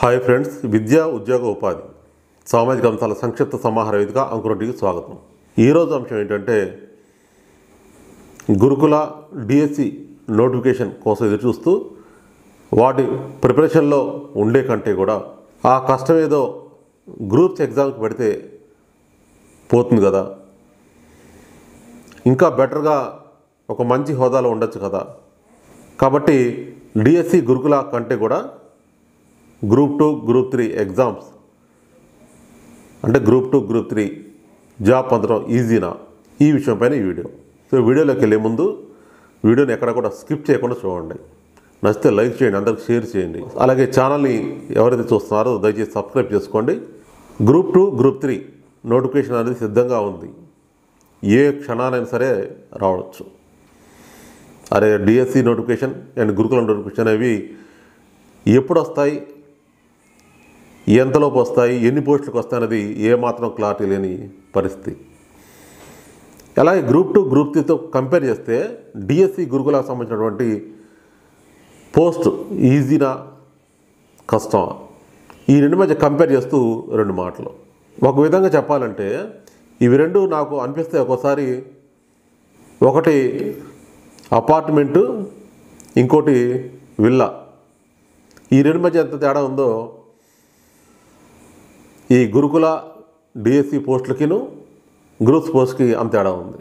hi friends విద్యా ఉద్యోగ ఉపాధి సామాజిక అంశాల సంక్షిప్త సమాహార వేదిక అంకురెడ్డికి స్వాగతం ఈరోజు అంశం ఏంటంటే గురుకుల డిఎస్సి నోటిఫికేషన్ కోసం ఎదురు చూస్తూ వాటి ప్రిపరేషన్లో ఉండే కంటే కూడా ఆ కష్టం ఏదో గ్రూప్స్ ఎగ్జామ్కి పెడితే పోతుంది కదా ఇంకా బెటర్గా ఒక మంచి హోదాలో ఉండొచ్చు కదా కాబట్టి డిఎస్సి గురుకుల కంటే కూడా group two group three exams అంటే group two group three job పొందడం ఈజీనా ఈ విషయం పైన ఈ వీడియో సో వీడియోలోకి వెళ్ళే ముందు వీడియోని ఎక్కడ కూడా స్కిప్ చేయకుండా చూడండి నచ్చితే లైక్ చేయండి అందరికి షేర్ చేయండి అలాగే ఛానల్ని ఎవరైతే చూస్తున్నారో దయచేసి సబ్స్క్రైబ్ చేసుకోండి group two group three notification అనేది సిద్ధంగా ఉంది ఏ క్షణానైనా సరే రావచ్చు అరే డిఎస్సి నోటిఫికేషన్ అండ్ గురుకుల నోటిఫికేషన్ అవి ఎప్పుడు వస్తాయి ఎంతలోపు వస్తాయి ఎన్ని పోస్టులకు వస్తాయి అనేది ఏమాత్రం క్లారిటీ లేని పరిస్థితి అలాగే గ్రూప్ టూ గ్రూప్ త్రీతో కంపేర్ చేస్తే డిఎస్సి గురుకులకు సంబంధించినటువంటి పోస్ట్ ఈజీనా కష్టమా ఈ రెండు మధ్య కంపేర్ చేస్తూ రెండు మాటలు ఒక విధంగా చెప్పాలంటే ఇవి రెండు నాకు అనిపిస్తే ఒక్కోసారి ఒకటి అపార్ట్మెంటు ఇంకోటి విల్లా ఈ రెండు మధ్య ఎంత తేడా ఉందో ఈ గురుకుల డిఎస్సి పోస్టులకిను గ్రూప్స్ పోస్ట్కి అంత తేడా ఉంది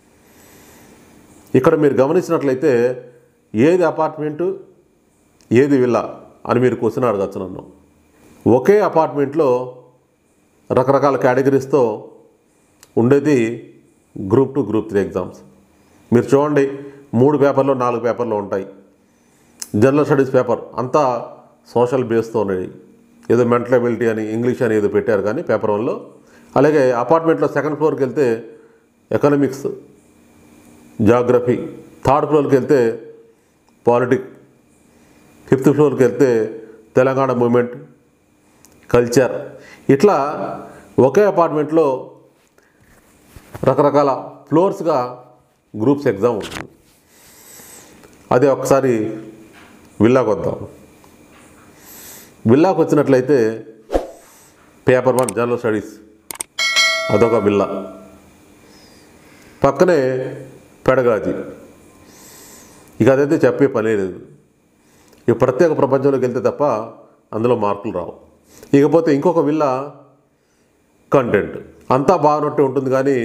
ఇక్కడ మీరు గమనించినట్లయితే ఏది అపార్ట్మెంటు ఏది విల్లా అని మీరు క్వశ్చన్ అడగచ్చు నన్ను ఒకే అపార్ట్మెంట్లో రకరకాల కేటగిరీస్తో ఉండేది group two group three exams మీరు చూడండి మూడు పేపర్లు నాలుగు పేపర్లు ఉంటాయి జనరల్ స్టడీస్ పేపర్ అంతా సోషల్ బేస్తో ఉన్నాయి ఏదో మెంటల్ ఎబిలిటీ అని ఇంగ్లీష్ అని ఏదో పెట్టారు కానీ పేపర్ వన్లో అలాగే అపార్ట్మెంట్లో సెకండ్ ఫ్లోర్కి వెళ్తే ఎకనామిక్స్ జాగ్రఫీ థర్డ్ ఫ్లోర్కి వెళ్తే పాలిటిక్ ఫిఫ్త్ ఫ్లోర్కి వెళ్తే తెలంగాణ మూమెంట్ కల్చర్ ఇట్లా ఒకే అపార్ట్మెంట్లో రకరకాల ఫ్లోర్స్గా గ్రూప్స్ ఎగ్జామ్ ఉంటుంది అదే ఒకసారి విల్లాకు వద్దాం విల్లాకు వచ్చినట్లయితే పేపర్ వన్ జనరల్ స్టడీస్ అదొక విల్లా పక్కనే పెడగాజీ ఇక అదైతే చెప్పే పనే లేదు ఇక ప్రత్యేక ప్రపంచంలోకి వెళ్తే తప్ప అందులో మార్కులు రావు ఇకపోతే ఇంకొక విల్లా కంటెంట్ అంతా బాగున్నట్టే ఉంటుంది కానీ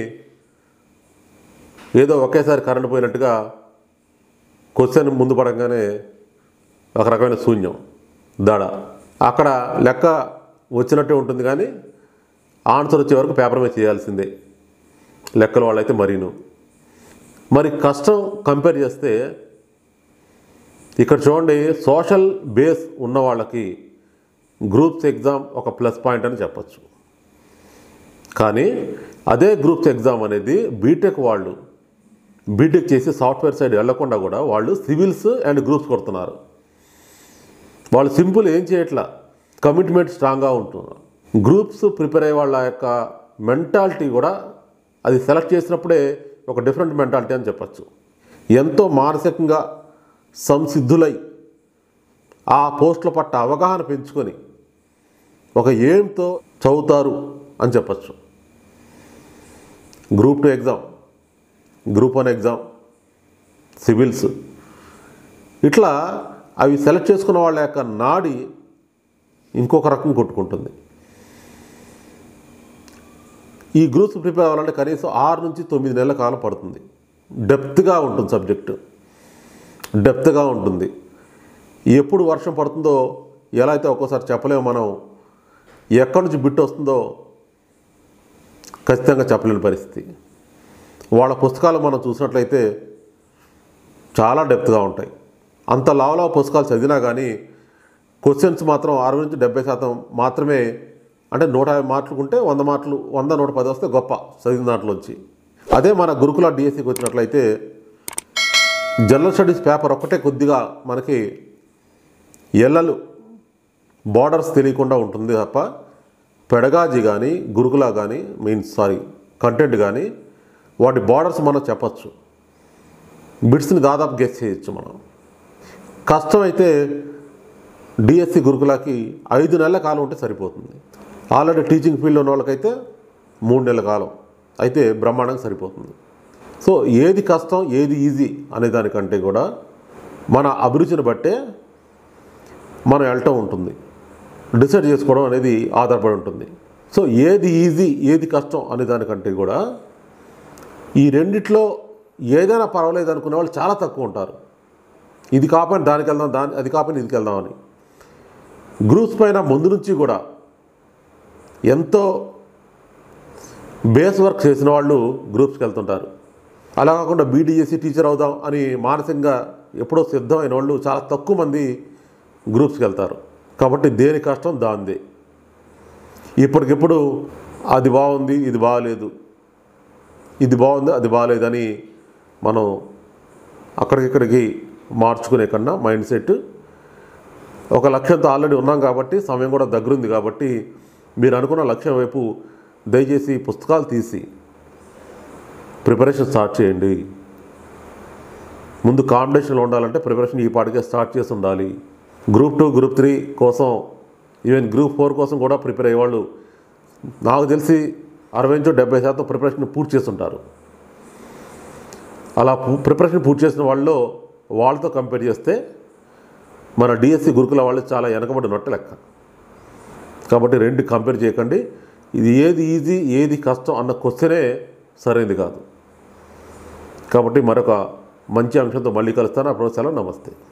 ఏదో ఒకేసారి కరెంట్ పోయినట్టుగా క్వశ్చన్ ముందు పడగానే ఒక రకమైన శూన్యం దడ అక్కడ లెక్క వచ్చినట్టే ఉంటుంది కానీ ఆన్సర్ వచ్చే వరకు పేపర్ మీద చేయాల్సిందే లెక్కల వాళ్ళైతే మరీను మరి కష్టం కంపేర్ చేస్తే ఇక్కడ చూడండి సోషల్ బేస్ ఉన్న వాళ్ళకి గ్రూప్స్ ఎగ్జామ్ ఒక ప్లస్ పాయింట్ అని చెప్పచ్చు కానీ అదే గ్రూప్స్ ఎగ్జామ్ అనేది బీటెక్ వాళ్ళు బీటెక్ చేసి సాఫ్ట్వేర్ సైడ్ వెళ్లకుండా కూడా వాళ్ళు సివిల్స్ అండ్ గ్రూప్స్ కొడుతున్నారు వాళ్ళు సింపుల్ ఏం చేయట్లా కమిట్మెంట్ స్ట్రాంగ్గా ఉంటున్నారు గ్రూప్స్ ప్రిపేర్ అయ్యే వాళ్ళ యొక్క మెంటాలిటీ కూడా అది సెలెక్ట్ చేసినప్పుడే ఒక డిఫరెంట్ మెంటాలిటీ అని చెప్పచ్చు ఎంతో మానసికంగా సంసిద్ధులై ఆ పోస్టుల పట్ల అవగాహన పెంచుకొని ఒక ఎయిమ్తో చదువుతారు అని చెప్పచ్చు group two exam group one exam civils ఇట్లా అవి సెలెక్ట్ చేసుకున్న వాళ్ళ యొక్క నాడి ఇంకొక రకం కొట్టుకుంటుంది ఈ గ్రూప్స్ ప్రిపేర్ అవ్వాలంటే కనీసం ఆరు నుంచి తొమ్మిది నెలల కాలం పడుతుంది డెప్త్గా ఉంటుంది సబ్జెక్టు డెప్త్గా ఉంటుంది ఎప్పుడు వర్షం పడుతుందో ఎలా అయితే ఒక్కోసారి చెప్పలేము మనం ఎక్కడి నుంచి బిట్ వస్తుందో ఖచ్చితంగా చెప్పలేని పరిస్థితి వాళ్ళ పుస్తకాలు మనం చూసినట్లయితే చాలా డెప్త్గా ఉంటాయి అంత లావలావ పుస్తకాలు చదివినా కానీ క్వశ్చన్స్ మాత్రం అరవై నుంచి డెబ్బై శాతం మాత్రమే అంటే నూట యాభై మార్కులు ఉంటే వంద మార్కులు వంద నూట పది వస్తే గొప్ప చదివిన దాంట్లోంచి అదే మన గురుకుల డిఎస్సికి వచ్చినట్లయితే జనరల్ స్టడీస్ పేపర్ ఒక్కటే కొద్దిగా మనకి ఎల్లలు బార్డర్స్ తెలియకుండా ఉంటుంది తప్ప పెడగాజీ కానీ గురుకుల కానీ మీన్స్ సారీ కంటెంట్ కానీ వాటి బార్డర్స్ మనం చెప్పచ్చు బిట్స్ని దాదాపు గెస్ చేయొచ్చు మనం కష్టం అయితే డిఎస్సి గురుకులకి ఐదు నెలల కాలం ఉంటే సరిపోతుంది ఆల్రెడీ టీచింగ్ ఫీల్డ్లో ఉన్న వాళ్ళకైతే మూడు నెలల కాలం అయితే బ్రహ్మాండంగా సరిపోతుంది సో ఏది కష్టం ఏది ఈజీ అనే దానికంటే కూడా మన అభిరుచిని బట్టే మనం వెళ్ళటం ఉంటుంది డిసైడ్ చేసుకోవడం అనేది ఆధారపడి ఉంటుంది సో ఏది ఈజీ ఏది కష్టం అనే దానికంటే కూడా ఈ రెండిట్లో ఏదైనా పర్వాలేదు అనుకునే వాళ్ళు చాలా తక్కువ ఉంటారు ఇది కాకపోయినా దానికి వెళ్దాం దాని అది కాకపోయినా ఇదికి వెళ్దాం అని గ్రూప్స్ పైన ముందు నుంచి కూడా ఎంతో బేస్ వర్క్ చేసిన వాళ్ళు గ్రూప్స్కి వెళ్తుంటారు అలా కాకుండా బీటీఎస్సీ టీచర్ అవుదాం అని మానసికంగా ఎప్పుడో సిద్ధమైన వాళ్ళు చాలా తక్కువ మంది గ్రూప్స్కి వెళ్తారు కాబట్టి దేని కష్టం దాందే ఇప్పటికిప్పుడు అది బాగుంది ఇది బాగలేదు ఇది బాగుంది అది బాగలేదని మనం అక్కడికిక్కడికి మార్చుకునే కన్నా మైండ్ సెట్ ఒక లక్ష్యంతో ఆల్రెడీ ఉన్నాం కాబట్టి సమయం కూడా దగ్గరుంది కాబట్టి మీరు అనుకున్న లక్ష్యం వైపు దయచేసి పుస్తకాలు తీసి ప్రిపరేషన్ స్టార్ట్ చేయండి ముందు కాంపిటీషన్లో ఉండాలంటే ప్రిపరేషన్ ఈ పాటికే స్టార్ట్ చేసి ఉండాలి గ్రూప్ టూ గ్రూప్ త్రీ కోసం ఈవెన్ గ్రూప్ ఫోర్ కోసం కూడా ప్రిపేర్ అయ్యేవాళ్ళు నాకు తెలిసి అరవై నుంచి డెబ్బై శాతం ప్రిపరేషన్ పూర్తి చేస్తుంటారు అలా ప్రిపరేషన్ పూర్తి చేసిన వాళ్ళలో వాళ్ళతో కంపేర్ చేస్తే మన డిఎస్సి గురుకుల వాళ్ళు చాలా వెనకబడి నొట్ట లెక్క కాబట్టి రెండు కంపేర్ చేయకండి ఇది ఏది ఈజీ ఏది కష్టం అన్న క్వశ్చనే సరైనది కాదు కాబట్టి మరొక మంచి అంశంతో మళ్ళీ కలుస్తాను అప్పుడు సెలవు నమస్తే